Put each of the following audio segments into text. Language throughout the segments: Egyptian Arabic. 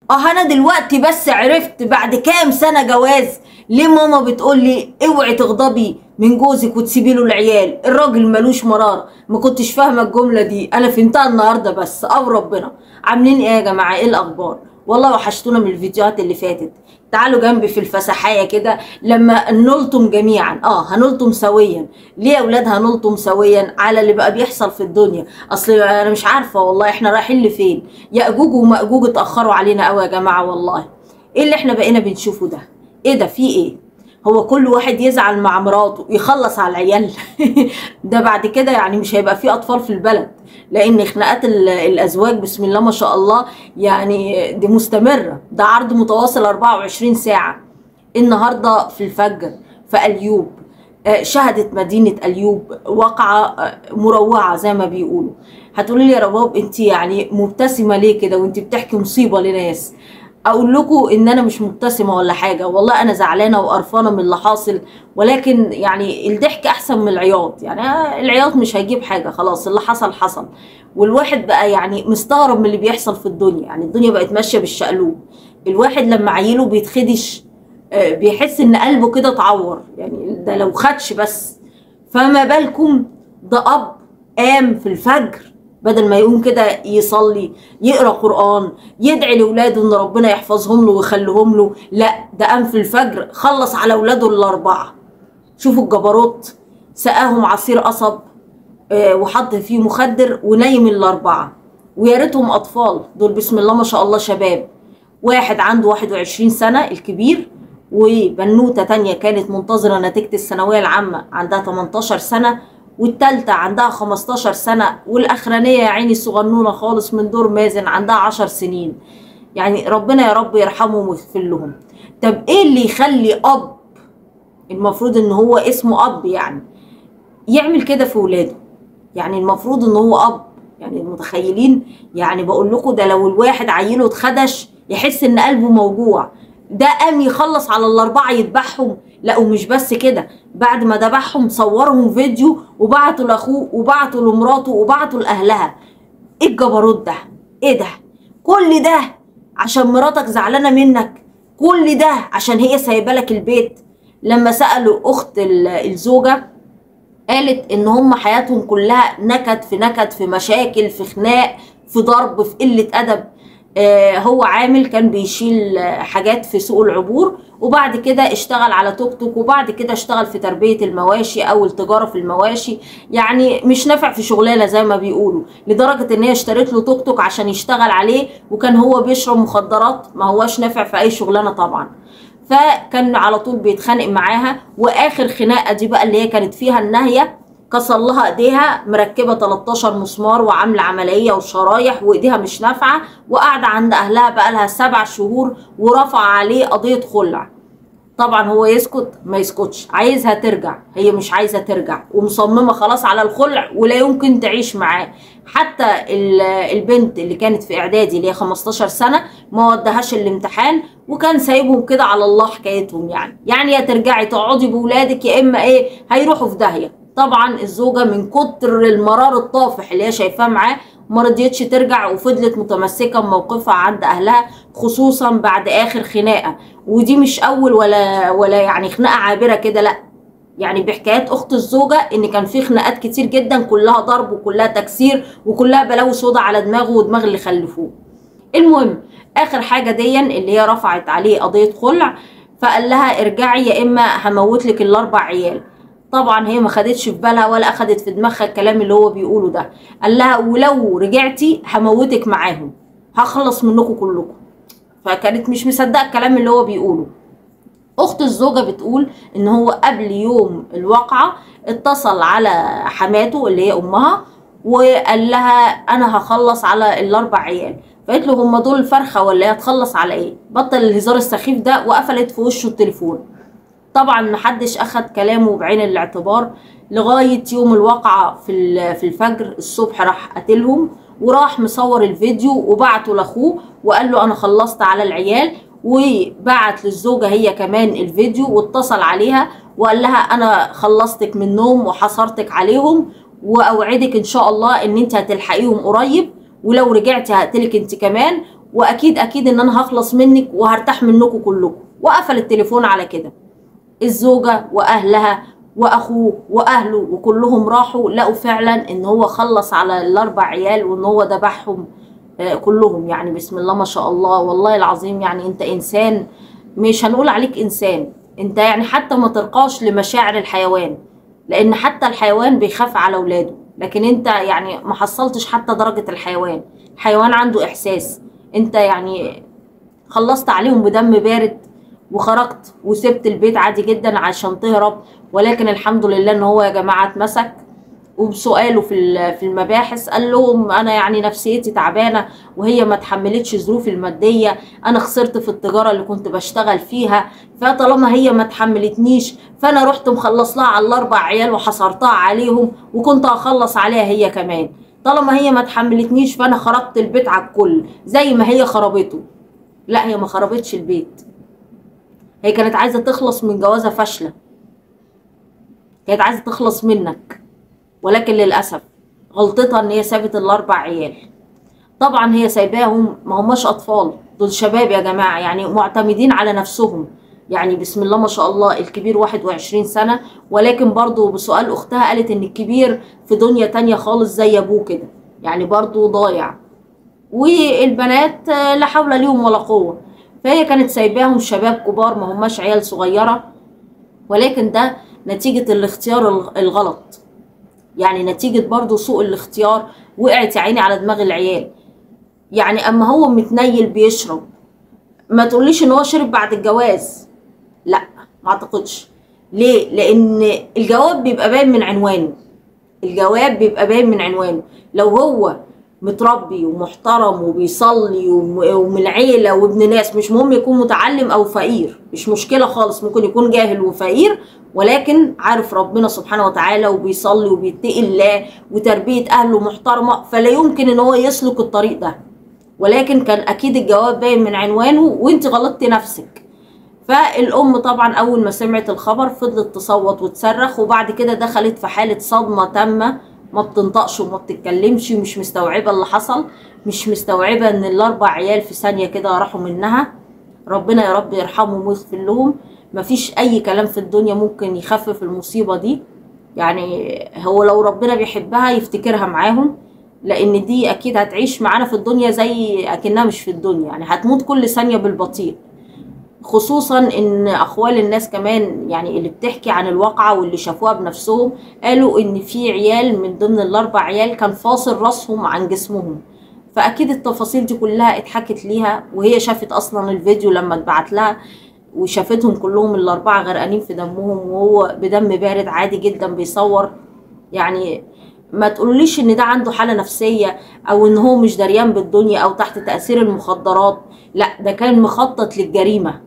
اه انا دلوقتي بس عرفت بعد كام سنه جواز ليه ماما بتقول لي اوعي تغضبي من جوزك وتسيبي له العيال الراجل ملوش مرار ما كنتش فاهمه الجمله دي انا فهمتها النهارده بس او ربنا عاملين ايه يا جماعه ايه الاخبار والله وحشتونا من الفيديوهات اللي فاتت تعالوا جنبي في الفسحايه كده لما نلطم جميعا اه هنلطم سويا ليه يا اولاد هنلطم سويا على اللي بقى بيحصل في الدنيا اصل انا مش عارفه والله احنا رايحين لفين ياجوج وماجوج اتاخروا علينا قوي يا جماعه والله ايه اللي احنا بقينا بنشوفه ده ايه ده في ايه هو كل واحد يزعل مع مراته يخلص على العيال ده بعد كده يعني مش هيبقى في اطفال في البلد لان خناقات ال- الازواج بسم الله ما شاء الله يعني دي مستمره ده عرض متواصل 24 ساعه النهارده في الفجر في اليوب آه، شهدت مدينة اليوب واقعة آه، مروعة زي ما بيقولوا هتقولي لي يا رباب انت يعني مبتسمة ليه كده وانت بتحكي مصيبة لناس اقول لكم ان انا مش مبتسمة ولا حاجة والله انا زعلانة وقرفانة من اللي حاصل ولكن يعني الضحك احسن من العياط يعني آه، العياط مش هيجيب حاجة خلاص اللي حصل حصل والواحد بقى يعني مستغرب من اللي بيحصل في الدنيا يعني الدنيا بقت ماشية بالشقلوب الواحد لما عيله بيتخدش آه، بيحس ان قلبه كده اتعور يعني ده لو خدش بس فما بالكم ده اب قام في الفجر بدل ما يقوم كده يصلي يقرا قران يدعي لاولاده ان ربنا يحفظهم له ويخليهم له لا ده قام في الفجر خلص على اولاده الاربعه شوفوا الجبروت سقاهم عصير قصب آه، وحط فيه مخدر ونيم الاربعه ويا ريتهم اطفال دول بسم الله ما شاء الله شباب واحد عنده 21 سنه الكبير وبنوته تانية كانت منتظره نتيجه الثانويه العامه عندها 18 سنه والتالتة عندها 15 سنة والأخرانية يا عيني صغنونة خالص من دور مازن عندها 10 سنين يعني ربنا يا رب يرحمهم ويغفر لهم طب ايه اللي يخلي أب المفروض ان هو اسمه أب يعني يعمل كده في ولاده يعني المفروض ان هو اب يعني متخيلين يعني بقول لكم ده لو الواحد عيله اتخدش يحس ان قلبه موجوع ده قام يخلص على الاربعه يذبحهم لا ومش بس كده بعد ما ذبحهم صورهم فيديو وبعتوا لاخوه وبعتوا لمراته وبعتوا لاهلها ايه الجبروت ده ايه ده كل ده عشان مراتك زعلانه منك كل ده عشان هي سايبه لك البيت لما سالوا اخت ال- الزوجه قالت ان هم حياتهم كلها نكد في نكد في مشاكل في خناق في ضرب في قله ادب آه هو عامل كان بيشيل آه، حاجات في سوق العبور وبعد كده اشتغل على توك توك وبعد كده اشتغل في تربيه المواشي او التجاره في المواشي يعني مش نافع في شغلانه زي ما بيقولوا لدرجه ان هي اشترت له توك توك عشان يشتغل عليه وكان هو بيشرب مخدرات ما هواش نافع في اي شغلانه طبعا فكان على طول بيتخانق معاها واخر خناقه دي بقى اللي هي كانت فيها النهيه كسر لها ايديها مركبه 13 مسمار وعامله عمليه وشرايح وايديها مش نافعه وقاعده عند اهلها بقى لها سبع شهور ورفع عليه قضيه خلع طبعا هو يسكت ما يسكتش عايزها ترجع هي مش عايزه ترجع ومصممه خلاص على الخلع ولا يمكن تعيش معاه حتى ال- البنت اللي كانت في اعدادي اللي هي 15 سنه ما ودهاش الامتحان وكان سايبهم كده على الله حكايتهم يعني يعني يا ترجعي تقعدي بولادك يا اما ايه هيروحوا في داهيه طبعا الزوجه من كتر المرار الطافح اللي هي شايفاه معاه ما رضيتش ترجع وفضلت متمسكه بموقفها عند اهلها خصوصا بعد اخر خناقه ودي مش اول ولا ولا يعني خناقه عابره كده لا يعني بحكايات اخت الزوجه ان كان في خناقات كتير جدا كلها ضرب وكلها تكسير وكلها بلاوي سودا على دماغه ودماغ اللي خلفوه المهم اخر حاجه ديا اللي هي رفعت عليه قضيه خلع فقال لها ارجعي يا اما هموت لك الاربع عيال طبعا هي ما خدتش في بالها ولا اخدت في دماغها الكلام اللي هو بيقوله ده قال لها ولو رجعتي هموتك معاهم هخلص منكم كلكم فكانت مش مصدقه الكلام اللي هو بيقوله اخت الزوجه بتقول ان هو قبل يوم الواقعه اتصل على حماته اللي هي امها وقال لها انا هخلص على الاربع عيال فقالت له هم دول فرخه ولا ايه هتخلص على ايه بطل الهزار السخيف ده وقفلت في وشه التليفون طبعا محدش اخد كلامه بعين الاعتبار لغايه يوم الواقعه في ال- في الفجر الصبح راح قتلهم وراح مصور الفيديو وبعته لاخوه وقال له انا خلصت على العيال وبعت للزوجه هي كمان الفيديو واتصل عليها وقال لها انا خلصتك من النوم وحصرتك عليهم واوعدك ان شاء الله ان انت هتلحقيهم قريب ولو رجعتي هقتلك انت كمان واكيد اكيد ان انا هخلص منك وهرتاح منكم كلكم وقفل التليفون على كده الزوجة واهلها واخوه واهله وكلهم راحوا لقوا فعلا ان هو خلص على الاربع عيال وان هو ذبحهم آه، كلهم يعني بسم الله ما شاء الله والله العظيم يعني انت انسان مش هنقول عليك انسان انت يعني حتى ما ترقاش لمشاعر الحيوان لان حتى الحيوان بيخاف على اولاده لكن انت يعني ما حصلتش حتى درجة الحيوان الحيوان عنده احساس انت يعني خلصت عليهم بدم بارد وخرجت وسبت البيت عادي جدا عشان تهرب ولكن الحمد لله ان هو يا جماعه اتمسك وبسؤاله في ال- في المباحث قال لهم انا يعني نفسيتي تعبانه وهي ما تحملتش ظروفي الماديه انا خسرت في التجاره اللي كنت بشتغل فيها فطالما هي ما تحملتنيش فانا رحت مخلص لها على الاربع عيال وحصرتها عليهم وكنت هخلص عليها هي كمان طالما هي ما تحملتنيش فانا خربت البيت على الكل زي ما هي خربته لا هي ما خربتش البيت هي كانت عايزه تخلص من جوازه فاشله كانت عايزه تخلص منك ولكن للاسف غلطتها ان هي سابت الاربع عيال طبعا هي سايباهم ما هماش اطفال دول شباب يا جماعه يعني معتمدين على نفسهم يعني بسم الله ما شاء الله الكبير 21 سنه ولكن برضو بسؤال اختها قالت ان الكبير في دنيا تانية خالص زي ابوه كده يعني برضو ضايع والبنات آه، لا حول ليهم ولا قوه فهي كانت سايباهم شباب كبار ما هماش عيال صغيره ولكن ده نتيجه الاختيار الغ- الغلط يعني نتيجة برضو سوء الاختيار وقعت يا عيني على دماغ العيال يعني اما هو متنيل بيشرب ما تقوليش ان هو شرب بعد الجواز لا ما اعتقدش ليه لان الجواب بيبقى باين من عنوانه الجواب بيبقى باين من عنوانه لو هو متربي ومحترم وبيصلي وم- ومن عيلة وابن ناس مش مهم يكون متعلم او فقير مش مشكلة خالص ممكن يكون جاهل وفقير ولكن عارف ربنا سبحانه وتعالى وبيصلي وبيتقي الله وتربية اهله محترمة فلا يمكن ان هو يسلك الطريق ده ولكن كان اكيد الجواب باين من عنوانه وانت غلطتي نفسك فالام طبعا اول ما سمعت الخبر فضلت تصوت وتصرخ وبعد كده دخلت في حاله صدمه تامه ما بتنطقش وما بتتكلمش ومش مستوعبه اللي حصل مش مستوعبه ان الاربع عيال في ثانيه كده راحوا منها ربنا يا رب يرحمهم ويغفر لهم مفيش اي كلام في الدنيا ممكن يخفف المصيبه دي يعني هو لو ربنا بيحبها يفتكرها معاهم لان دي اكيد هتعيش معانا في الدنيا زي اكنها مش في الدنيا يعني هتموت كل ثانيه بالبطيء خصوصا ان اخوال الناس كمان يعني اللي بتحكي عن الواقعة واللي شافوها بنفسهم قالوا ان في عيال من ضمن الاربع عيال كان فاصل راسهم عن جسمهم فاكيد التفاصيل دي كلها اتحكت ليها وهي شافت اصلا الفيديو لما اتبعت لها وشافتهم كلهم الاربعه غرقانين في دمهم وهو بدم بارد عادي جدا بيصور يعني ما تقوليش ان ده عنده حاله نفسيه او ان هو مش دريان بالدنيا او تحت تاثير المخدرات لا ده كان مخطط للجريمه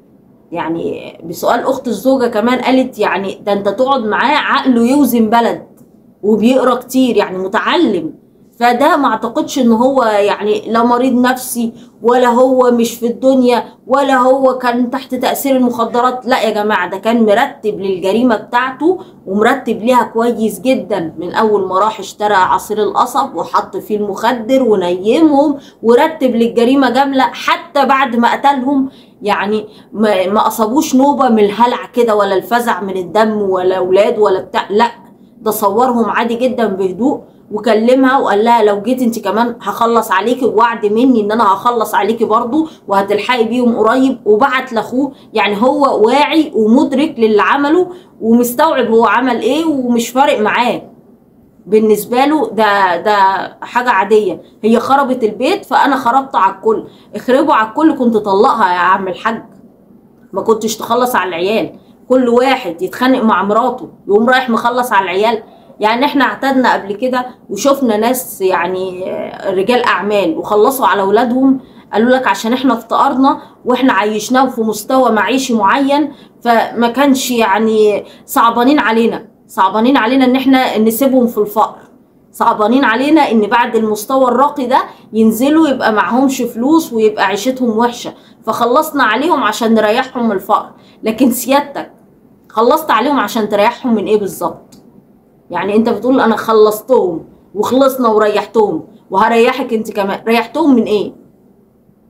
يعني بسؤال اخت الزوجه كمان قالت يعني ده انت تقعد معاه عقله يوزن بلد وبيقرا كتير يعني متعلم فده ما اعتقدش ان هو يعني لا مريض نفسي ولا هو مش في الدنيا ولا هو كان تحت تأثير المخدرات لا يا جماعة ده كان مرتب للجريمة بتاعته ومرتب ليها كويس جدا من اول ما راح اشترى عصير القصب وحط فيه المخدر ونيمهم ورتب للجريمة جاملة حتى بعد ما قتلهم يعني ما, ما اصابوش نوبة من الهلع كده ولا الفزع من الدم ولا اولاد ولا بتاع لا ده صورهم عادي جدا بهدوء وكلمها وقال لها لو جيت انت كمان هخلص عليكي ووعد مني ان انا هخلص عليكي برضو وهتلحقي بيهم قريب وبعت لاخوه يعني هو واعي ومدرك للي عمله ومستوعب هو عمل ايه ومش فارق معاه بالنسبه له ده ده حاجه عاديه هي خربت البيت فانا خربت على الكل اخربوا على الكل كنت طلقها يا عم الحاج ما كنتش تخلص على العيال كل واحد يتخانق مع مراته يقوم رايح مخلص على العيال يعني احنا اعتدنا قبل كده وشفنا ناس يعني رجال اعمال وخلصوا على اولادهم قالوا لك عشان احنا افتقرنا واحنا عيشناهم في مستوى معيشي معين فما كانش يعني صعبانين علينا صعبانين علينا ان احنا نسيبهم في الفقر صعبانين علينا ان بعد المستوى الراقي ده ينزلوا يبقى معهمش فلوس ويبقى عيشتهم وحشه فخلصنا عليهم عشان نريحهم من الفقر لكن سيادتك خلصت عليهم عشان تريحهم من ايه بالظبط يعني انت بتقول انا خلصتهم وخلصنا وريحتهم وهريحك انت كمان ريحتهم من ايه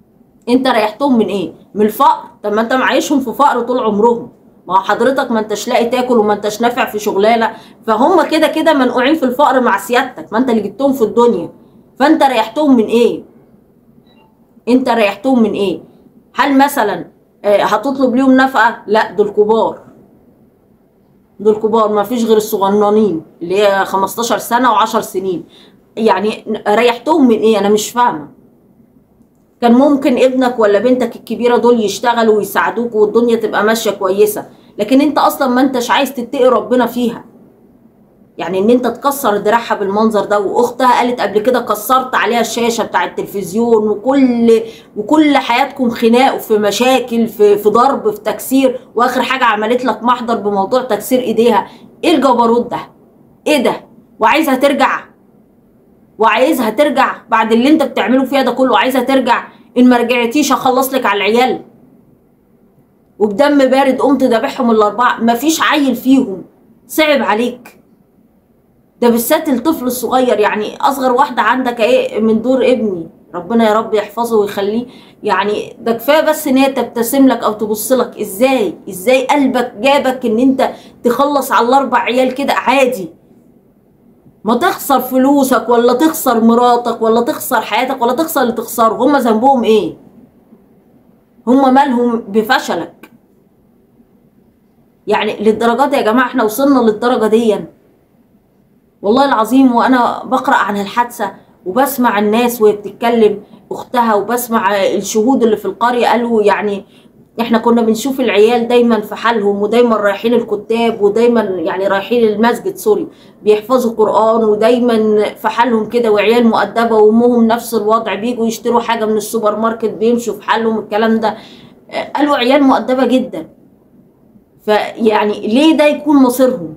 انت ريحتهم من ايه من الفقر طب ما انت معيشهم في فقر طول عمرهم ما هو حضرتك ما انتش لاقي تاكل وما انتش نافع في شغلانه فهم كده كده منقوعين في الفقر مع سيادتك ما انت اللي جبتهم في الدنيا فانت ريحتهم من ايه انت ريحتهم من ايه هل مثلا آه، هتطلب ليهم نفقه لا دول كبار دول كبار ما فيش غير الصغننين اللي هي 15 سنه و10 سنين يعني ريحتهم من ايه انا مش فاهمه كان ممكن ابنك ولا بنتك الكبيره دول يشتغلوا ويساعدوك والدنيا تبقى ماشيه كويسه لكن انت اصلا ما انتش عايز تتقي ربنا فيها يعني ان انت تكسر دراعها بالمنظر ده واختها قالت قبل كده كسرت عليها الشاشه بتاع التلفزيون وكل وكل حياتكم خناق في مشاكل في في ضرب في تكسير واخر حاجه عملت لك محضر بموضوع تكسير ايديها ايه الجبروت ده ايه ده وعايزها ترجع وعايزها ترجع بعد اللي انت بتعمله فيها ده كله عايزها ترجع ان ما رجعتيش هخلص لك على العيال وبدم بارد قمت ذابحهم الاربعه مفيش عيل فيهم صعب عليك ده بالذات الطفل الصغير يعني اصغر واحده عندك ايه من دور ابني ربنا يا رب يحفظه ويخليه يعني ده كفايه بس ان هي تبتسم لك او تبص لك ازاي ازاي قلبك جابك ان انت تخلص على الاربع عيال كده عادي ما تخسر فلوسك ولا تخسر مراتك ولا تخسر حياتك ولا تخسر اللي تخسره هما ذنبهم ايه هما مالهم بفشلك يعني للدرجات دي يا جماعه احنا وصلنا للدرجه دي والله العظيم وانا بقرا عن الحادثه وبسمع الناس وهي بتتكلم اختها وبسمع الشهود اللي في القريه قالوا يعني احنا كنا بنشوف العيال دايما في حالهم ودايما رايحين الكتاب ودايما يعني رايحين المسجد سوري بيحفظوا قران ودايما في حالهم كده وعيال مؤدبه وامهم نفس الوضع بيجوا يشتروا حاجه من السوبر ماركت بيمشوا في حالهم الكلام ده قالوا عيال مؤدبه جدا فيعني ليه ده يكون مصيرهم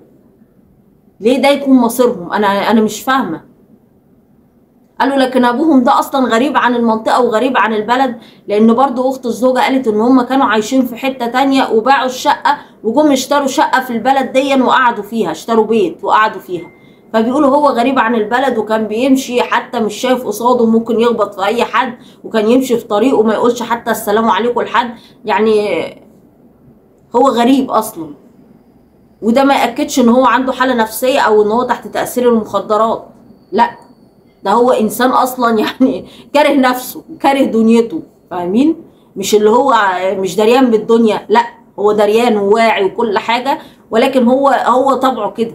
ليه ده يكون مصيرهم انا انا مش فاهمه قالوا لكن ابوهم ده اصلا غريب عن المنطقه وغريب عن البلد لان برضو اخت الزوجه قالت ان هم كانوا عايشين في حته تانية وباعوا الشقه وجم اشتروا شقه في البلد دي وقعدوا فيها اشتروا بيت وقعدوا فيها فبيقولوا هو غريب عن البلد وكان بيمشي حتى مش شايف قصاده ممكن يخبط في اي حد وكان يمشي في طريقه ما يقولش حتى السلام عليكم لحد يعني هو غريب اصلا وده ما ياكدش ان هو عنده حاله نفسيه او ان هو تحت تاثير المخدرات لا ده هو انسان اصلا يعني كاره نفسه كاره دنيته فاهمين مش اللي هو مش دريان بالدنيا لا هو دريان وواعي وكل حاجه ولكن هو هو طبعه كده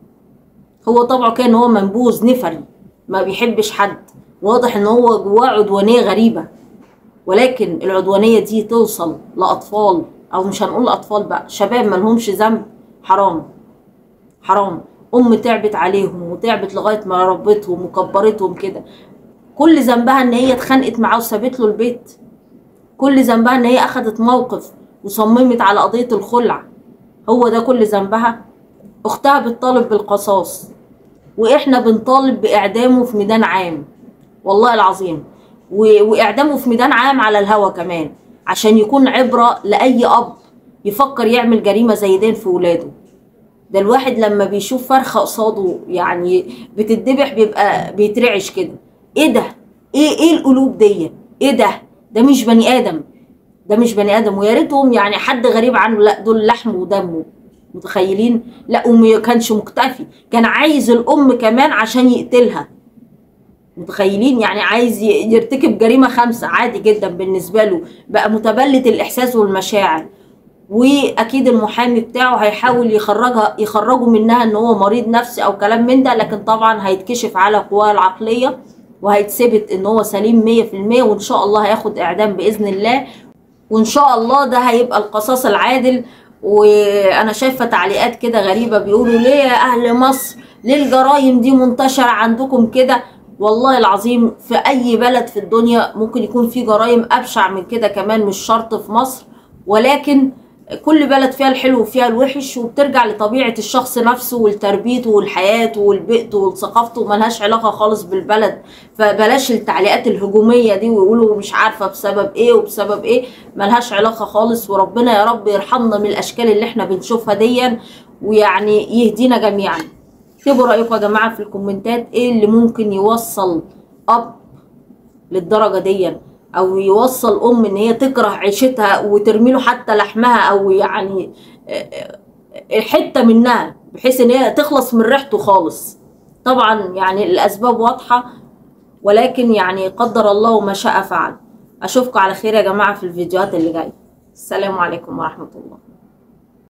هو طبعه كده ان هو منبوذ نفري ما بيحبش حد واضح ان هو جواه عدوانيه غريبه ولكن العدوانيه دي توصل لاطفال او مش هنقول اطفال بقى شباب ملهمش ذنب حرام حرام ام تعبت عليهم وتعبت لغايه ما ربتهم وكبرتهم كده كل ذنبها ان هي اتخانقت معاه وسابت له البيت كل ذنبها ان هي اخدت موقف وصممت على قضيه الخلع هو ده كل ذنبها اختها بتطالب بالقصاص واحنا بنطالب باعدامه في ميدان عام والله العظيم و... واعدامه في ميدان عام على الهوا كمان عشان يكون عبره لاي اب يفكر يعمل جريمه زي دي في ولاده ده الواحد لما بيشوف فرخه قصاده يعني بتتذبح بيبقى بيترعش كده ايه ده ايه ايه القلوب دي ايه ده ده مش بني ادم ده مش بني ادم ويا ريتهم يعني حد غريب عنه لا دول لحم ودمه متخيلين لا وما كانش مكتفي كان عايز الام كمان عشان يقتلها متخيلين يعني عايز يرتكب جريمه خمسه عادي جدا بالنسبه له بقى متبلد الاحساس والمشاعر واكيد المحامي بتاعه هيحاول يخرجها يخرجه منها ان هو مريض نفسي او كلام من ده لكن طبعا هيتكشف على قواه العقليه وهيتثبت ان هو سليم 100% وان شاء الله هياخد اعدام باذن الله وان شاء الله ده هيبقى القصاص العادل وانا شايفه تعليقات كده غريبه بيقولوا ليه يا اهل مصر ليه الجرايم دي منتشره عندكم كده والله العظيم في اي بلد في الدنيا ممكن يكون في جرايم ابشع من كده كمان مش شرط في مصر ولكن كل بلد فيها الحلو وفيها الوحش وبترجع لطبيعة الشخص نفسه ولتربيته ولحياته ولبيئته ولثقافته ملهاش علاقة خالص بالبلد فبلاش التعليقات الهجومية دي ويقولوا مش عارفة بسبب ايه وبسبب ايه ملهاش علاقة خالص وربنا يا رب يرحمنا من الاشكال اللي احنا بنشوفها ديا ويعني يهدينا جميعا اكتبوا رأيكم يا جماعة في الكومنتات ايه اللي ممكن يوصل اب للدرجة دي او يوصل ام ان هي تكره عيشتها وترمي له حتى لحمها او يعني آه، آه، حته منها بحيث ان هي تخلص من ريحته خالص طبعا يعني الاسباب واضحه ولكن يعني قدر الله ما شاء فعل اشوفكم على خير يا جماعه في الفيديوهات اللي جايه السلام عليكم ورحمه الله